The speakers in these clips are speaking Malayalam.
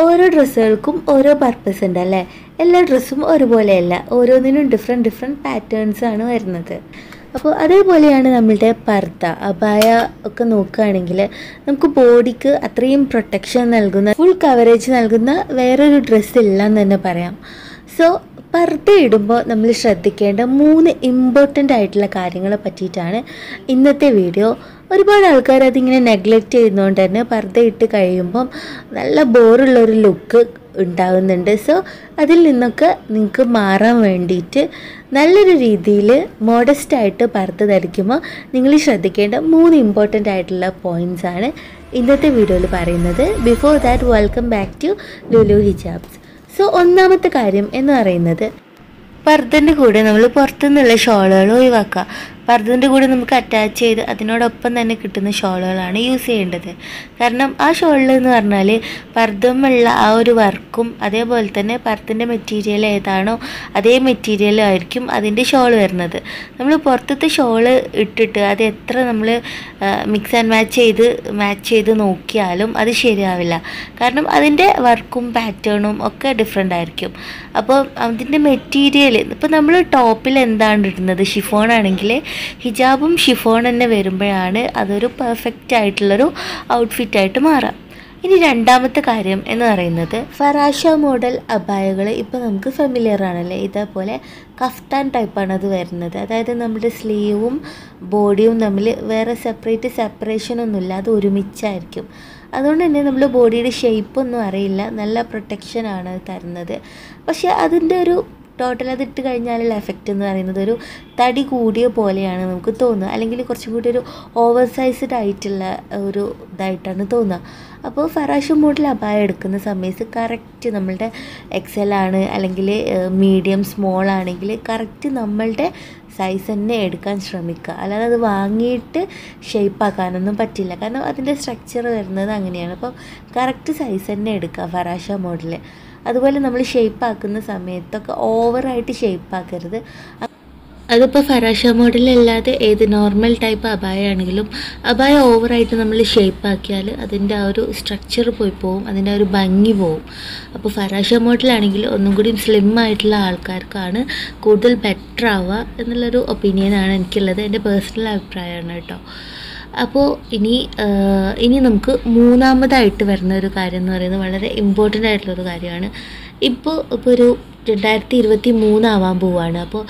ഓരോ ഡ്രസ്സുകൾക്കും ഓരോ പർപ്പസ് ഉണ്ട് അല്ലേ എല്ലാ ഡ്രസ്സും ഒരുപോലെയല്ല ഓരോന്നിനും ഡിഫറെൻറ്റ് ഡിഫറെൻറ്റ് പാറ്റേൺസ് ആണ് വരുന്നത് അപ്പോൾ അതേപോലെയാണ് നമ്മളുടെ പർദ്ദ അബായ ഒക്കെ നോക്കുകയാണെങ്കിൽ നമുക്ക് ബോഡിക്ക് അത്രയും പ്രൊട്ടക്ഷൻ നൽകുന്ന ഫുൾ കവറേജ് നൽകുന്ന വേറൊരു ഡ്രസ്സ് ഇല്ല എന്ന് തന്നെ പറയാം സോ പർദ്ദ ഇടുമ്പോൾ നമ്മൾ ശ്രദ്ധിക്കേണ്ട മൂന്ന് ഇമ്പോർട്ടൻ്റ് ആയിട്ടുള്ള കാര്യങ്ങളെ പറ്റിയിട്ടാണ് ഇന്നത്തെ വീഡിയോ ഒരുപാട് ആൾക്കാർ അതിങ്ങനെ നെഗ്ലക്റ്റ് ചെയ്യുന്നതുകൊണ്ട് തന്നെ പർദ്ദ ഇട്ട് കഴിയുമ്പം നല്ല ബോറുള്ളൊരു ലുക്ക് ഉണ്ടാകുന്നുണ്ട് സോ അതിൽ നിന്നൊക്കെ നിങ്ങൾക്ക് മാറാൻ വേണ്ടിയിട്ട് നല്ലൊരു രീതിയിൽ മോഡസ്റ്റ് ആയിട്ട് പർദ്ദ ധരിക്കുമ്പോൾ നിങ്ങൾ ശ്രദ്ധിക്കേണ്ട മൂന്ന് ഇമ്പോർട്ടൻ്റ് ആയിട്ടുള്ള പോയിൻറ്റ്സ് ആണ് ഇന്നത്തെ വീഡിയോയിൽ പറയുന്നത് before that welcome back to Lulu hijabs so ഒന്നാമത്തെ കാര്യം എന്ന് പറയുന്നത് പർദ്ദൻ്റെ കൂടെ നമ്മൾ പുറത്തുനിന്നുള്ള ഷോളുകൾ ഒഴിവാക്കുക പർദ്ദൻ്റെ കൂടെ നമുക്ക് അറ്റാച്ച് ചെയ്ത് അതിനോടൊപ്പം തന്നെ കിട്ടുന്ന ഷോളുകളാണ് യൂസ് ചെയ്യേണ്ടത് കാരണം ആ ഷോളിൽ എന്ന് പറഞ്ഞാൽ പർദ്ദമുള്ള ആ ഒരു വർക്കും അതേപോലെ തന്നെ പർദ്ദൻ്റെ മെറ്റീരിയൽ ഏതാണോ അതേ മെറ്റീരിയൽ ആയിരിക്കും അതിൻ്റെ ഷോൾ വരുന്നത് നമ്മൾ പുറത്തത്തെ ഷോള് ഇട്ടിട്ട് അത് എത്ര നമ്മൾ മിക്സ് ആൻഡ് മാച്ച് ചെയ്ത് മാച്ച് ചെയ്ത് നോക്കിയാലും അത് ശരിയാവില്ല കാരണം അതിൻ്റെ വർക്കും പാറ്റേണും ഒക്കെ ഡിഫറെൻ്റ് ആയിരിക്കും അപ്പോൾ അതിൻ്റെ മെറ്റീരിയൽ ഇപ്പോൾ നമ്മൾ ടോപ്പിൽ എന്താണ് ഇടുന്നത് ഷിഫോൺ ആണെങ്കിൽ ഹിജാബും ഷിഫോൺ തന്നെ വരുമ്പോഴാണ് അതൊരു പെർഫെക്റ്റ് ആയിട്ടുള്ളൊരു ഔട്ട്ഫിറ്റായിട്ട് മാറാം ഇനി രണ്ടാമത്തെ കാര്യം എന്ന് പറയുന്നത് ഫറാഷ മോഡൽ അബായകൾ ഇപ്പോൾ നമുക്ക് ഫെമിലിയർ ആണല്ലേ ഇതേപോലെ കഫ്താൻ ടൈപ്പാണ് അത് വരുന്നത് അതായത് നമ്മുടെ സ്ലീവും ബോഡിയും തമ്മിൽ വേറെ സെപ്പറേറ്റ് സെപ്പറേഷൻ ഒന്നുമില്ല അത് ഒരുമിച്ചായിരിക്കും അതുകൊണ്ട് തന്നെ നമ്മൾ ബോഡിയുടെ ഷേപ്പൊന്നും അറിയില്ല നല്ല പ്രൊട്ടക്ഷനാണ് അത് തരുന്നത് പക്ഷേ അതിൻ്റെ ഒരു ടോട്ടൽ അത് ഇട്ട് കഴിഞ്ഞാലുള്ള എഫക്റ്റ് എന്ന് പറയുന്നത് ഒരു തടി കൂടിയ പോലെയാണ് നമുക്ക് തോന്നുക അല്ലെങ്കിൽ കുറച്ചും കൂടി ഒരു ഓവർ സൈസ്ഡ് ആയിട്ടുള്ള ഒരു ഇതായിട്ടാണ് തോന്നുക അപ്പോൾ ഫറാഷ് മോഡൽ അപായം എടുക്കുന്ന സമയത്ത് കറക്റ്റ് നമ്മളുടെ എക്സൽ ആണ് അല്ലെങ്കിൽ മീഡിയം സ്മോൾ ആണെങ്കിൽ കറക്റ്റ് നമ്മളുടെ സൈസ് തന്നെ എടുക്കാൻ ശ്രമിക്കുക അല്ലാതെ അത് വാങ്ങിയിട്ട് ഷേപ്പാക്കാനൊന്നും പറ്റില്ല കാരണം അതിൻ്റെ സ്ട്രക്ചർ വരുന്നത് അങ്ങനെയാണ് അപ്പോൾ കറക്റ്റ് സൈസ് തന്നെ എടുക്കുക ഫറാഷ മോഡൽ അതുപോലെ നമ്മൾ ഷേപ്പ് ആക്കുന്ന സമയത്തൊക്കെ ഓവറായിട്ട് ഷേപ്പ് ആക്കരുത് അതിപ്പോൾ ഫറാഷ മോഡലല്ലാതെ ഏത് നോർമൽ ടൈപ്പ് അബായ ആണെങ്കിലും അബായ ഓവറായിട്ട് നമ്മൾ ഷേപ്പ് ആക്കിയാൽ അതിൻ്റെ ആ ഒരു സ്ട്രക്ചർ പോയി പോവും അതിൻ്റെ ആ ഒരു ഭംഗി പോവും അപ്പോൾ ഫറാഷ മോഡലാണെങ്കിൽ ഒന്നും കൂടി സ്ലിം ആയിട്ടുള്ള ആൾക്കാർക്കാണ് കൂടുതൽ ബെറ്റർ ആവുക എന്നുള്ളൊരു ഒപ്പീനിയനാണ് എനിക്കുള്ളത് എൻ്റെ പേഴ്സണൽ അഭിപ്രായമാണ് കേട്ടോ അപ്പോൾ ഇനി ഇനി നമുക്ക് മൂന്നാമതായിട്ട് വരുന്ന ഒരു കാര്യം എന്ന് പറയുന്നത് വളരെ ഇമ്പോർട്ടൻ്റ് ആയിട്ടുള്ളൊരു കാര്യമാണ് ഇപ്പോൾ ഇപ്പോൾ ഒരു രണ്ടായിരത്തി ഇരുപത്തി മൂന്നാവാൻ പോവാണ് അപ്പോൾ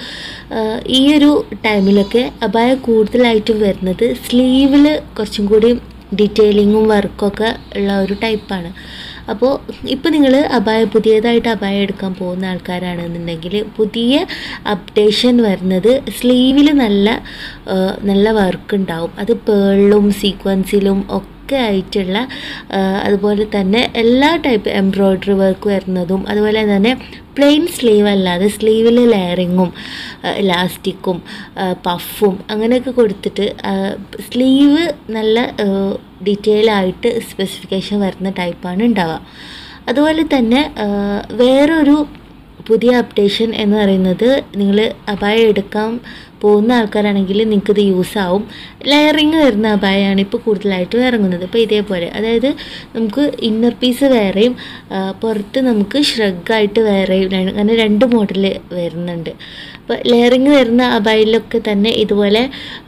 ഈ ഒരു ടൈമിലൊക്കെ അപായ കൂടുതലായിട്ടും വരുന്നത് സ്ലീവിൽ കുറച്ചും കൂടി ഡീറ്റെയിലിങ്ങും വർക്കൊക്കെ ഉള്ള ഒരു ടൈപ്പാണ് അപ്പോൾ ഇപ്പോൾ നിങ്ങൾ അപായ പുതിയതായിട്ട് അപായ എടുക്കാൻ പോകുന്ന ആൾക്കാരാണെന്നുണ്ടെങ്കിൽ പുതിയ അപ്ഡേഷൻ വരുന്നത് സ്ലീവിൽ നല്ല നല്ല വർക്ക് ഉണ്ടാവും അത് പേളിലും സീക്വൻസിലും ഒക്കെ ഒക്കെ ആയിട്ടുള്ള അതുപോലെ തന്നെ എല്ലാ ടൈപ്പ് എംബ്രോയ്ഡറി വർക്ക് വരുന്നതും അതുപോലെ തന്നെ പ്ലെയിൻ സ്ലീവ് അല്ലാതെ സ്ലീവിൽ ലെയറിങ്ങും ഇലാസ്റ്റിക്കും പഫും അങ്ങനെയൊക്കെ കൊടുത്തിട്ട് സ്ലീവ് നല്ല ഡീറ്റെയിൽ ആയിട്ട് സ്പെസിഫിക്കേഷൻ വരുന്ന ടൈപ്പാണ് ഉണ്ടാവുക അതുപോലെ തന്നെ വേറൊരു പുതിയ അപ്ഡേഷൻ എന്ന് പറയുന്നത് നിങ്ങൾ അപായം എടുക്കാൻ പോകുന്ന ആൾക്കാരാണെങ്കിൽ നിങ്ങൾക്കിത് യൂസ് ആവും ലെയറിങ് വരുന്ന അപായമാണ് ഇപ്പോൾ കൂടുതലായിട്ട് ഇറങ്ങുന്നത് ഇപ്പോൾ ഇതേപോലെ അതായത് നമുക്ക് ഇന്നർ പീസ് വേറെയും പുറത്ത് നമുക്ക് ഷ്രഗായിട്ട് വേറെയും അങ്ങനെ രണ്ട് മോഡൽ വരുന്നുണ്ട് അപ്പോൾ ലെയറിങ് വരുന്ന അബായിലൊക്കെ തന്നെ ഇതുപോലെ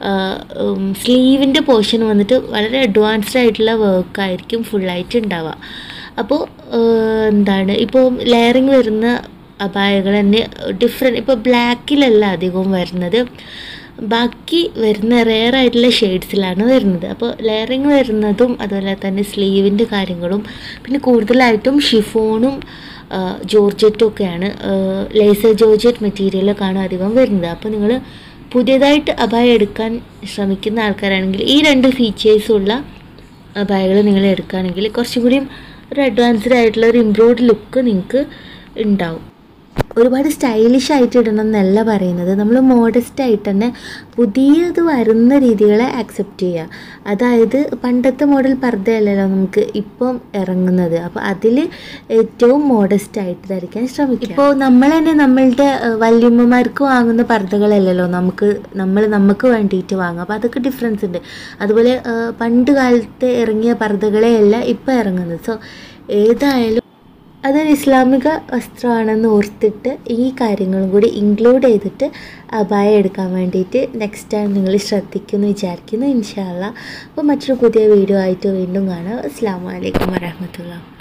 സ്ലീവിൻ്റെ പോർഷൻ വന്നിട്ട് വളരെ അഡ്വാൻസ്ഡ് ആയിട്ടുള്ള വർക്കായിരിക്കും ഫുള്ളായിട്ട് ഉണ്ടാവുക അപ്പോൾ എന്താണ് ഇപ്പോൾ ലെയറിങ് വരുന്ന അപായകൾ തന്നെ ഡിഫറെൻറ്റ് ഇപ്പോൾ ബ്ലാക്കിലല്ല അധികവും വരുന്നത് ബാക്കി വരുന്ന റെയർ ആയിട്ടുള്ള ഷെയ്ഡ്സിലാണ് വരുന്നത് അപ്പോൾ ലെയറിങ് വരുന്നതും അതുപോലെ തന്നെ സ്ലീവിൻ്റെ കാര്യങ്ങളും പിന്നെ കൂടുതലായിട്ടും ഷിഫോണും ജോർജറ്റും ഒക്കെയാണ് ലേസർ ജോർജറ്റ് മെറ്റീരിയലൊക്കെയാണ് അധികം വരുന്നത് അപ്പോൾ നിങ്ങൾ പുതിയതായിട്ട് അപായം എടുക്കാൻ ശ്രമിക്കുന്ന ആൾക്കാരാണെങ്കിൽ ഈ രണ്ട് ഫീച്ചേഴ്സുള്ള അപായകൾ നിങ്ങൾ എടുക്കുകയാണെങ്കിൽ കുറച്ചും കൂടിയും ഒരു അഡ്വാൻസ്ഡ് ആയിട്ടുള്ള ഒരു ഇമ്പ്രൂവ്ഡ് ലുക്ക് നിങ്ങൾക്ക് ഉണ്ടാവും ഒരുപാട് സ്റ്റൈലിഷ് ആയിട്ട് ഇടണം എന്നല്ല പറയുന്നത് നമ്മൾ മോഡസ്റ്റ് ആയിട്ട് തന്നെ പുതിയത് വരുന്ന രീതികളെ ആക്സെപ്റ്റ് ചെയ്യുക അതായത് പണ്ടത്തെ മോഡൽ പർദ്ദയല്ലല്ലോ നമുക്ക് ഇപ്പം ഇറങ്ങുന്നത് അപ്പോൾ അതിൽ ഏറ്റവും മോഡസ്റ്റ് ആയിട്ട് ധരിക്കാൻ ശ്രമിക്കുക ഇപ്പോൾ നമ്മൾ തന്നെ നമ്മളുടെ വല്യമ്മമാർക്ക് വാങ്ങുന്ന പർദ്ദകളല്ലല്ലോ നമുക്ക് നമ്മൾ നമുക്ക് വേണ്ടിയിട്ട് വാങ്ങുക അപ്പോൾ അതൊക്കെ ഡിഫറൻസ് ഉണ്ട് അതുപോലെ പണ്ട് കാലത്ത് ഇറങ്ങിയ പർദ്ദകളെയല്ല ഇപ്പോൾ ഇറങ്ങുന്നത് സോ ഏതായാലും അതൊരു ഇസ്ലാമിക വസ്ത്രമാണെന്ന് ഓർത്തിട്ട് ഈ കാര്യങ്ങളും കൂടി ഇൻക്ലൂഡ് ചെയ്തിട്ട് അബായ എടുക്കാൻ വേണ്ടിയിട്ട് നെക്സ്റ്റ് ടൈം നിങ്ങൾ ശ്രദ്ധിക്കുമെന്ന് വിചാരിക്കുന്നു ഇൻഷാല്ല അപ്പോൾ മറ്റൊരു പുതിയ വീഡിയോ ആയിട്ട് വീണ്ടും കാണാം അസ്സാം വലൈക്കും വരഹമത്തുള്ള